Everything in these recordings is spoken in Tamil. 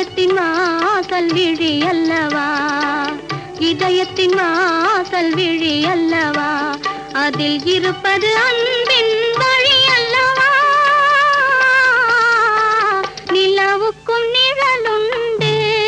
இதயத்தின் வாசல் விழி அல்லவா இதயத்தின் வாசல் விழி அல்லவா அதில் இருப்பது அன்பின் வழி அல்லவா நிலவுக்கும் நிழலுண்டு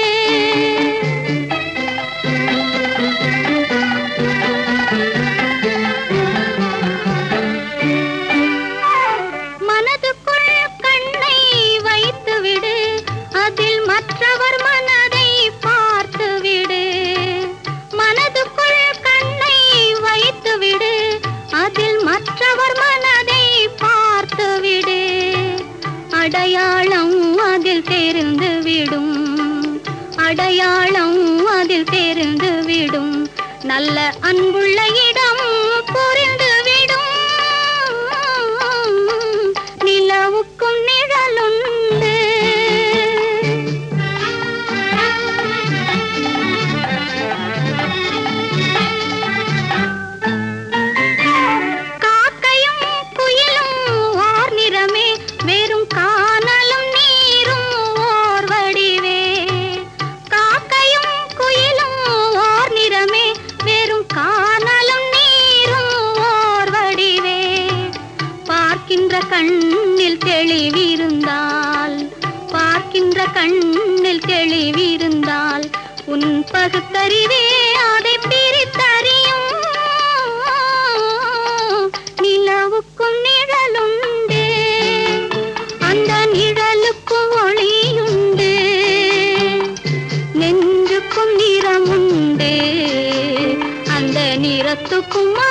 மனதுக்குள் கண்ணை வைத்துவிடு அதில் மற்றவர் மனதை பார்த்துவிடு மனதுக்குள் கண்ணை வைத்துவிடு அதில் மற்றவர் மனதை பார்த்துவிடு அடையாளம் அதில் தெரிந்து விடும் அடையாளம் அதில் தெரிந்து விடும் நல்ல அன்புள்ள இடம் புரிந்து விடும் நிலவுக்கும் நிழலுண்டு காக்கையும் குயிலும் ஓர் நிறமே வெறும் காணலும் நீரும் ஓர் வடிவே காக்கையும் குயிலும் ஓர் நிறமே வெறும் காணலும் நீரும் ஓர் வடிவே பார்க்கின்ற கண்ணில் தெளிவிருந்தால் பார்க்கின்ற கண்ணில் தெளிவிருந்தால் உன் பகுத்தறிவே அதை பிரித்தறியும் நிலவுக்கும் நிழலுண்டு அந்த நிழலுக்கும் ஒளியுண்டு நெஞ்சுக்கும் நிறமுண்டு அந்த நிறத்துக்கும்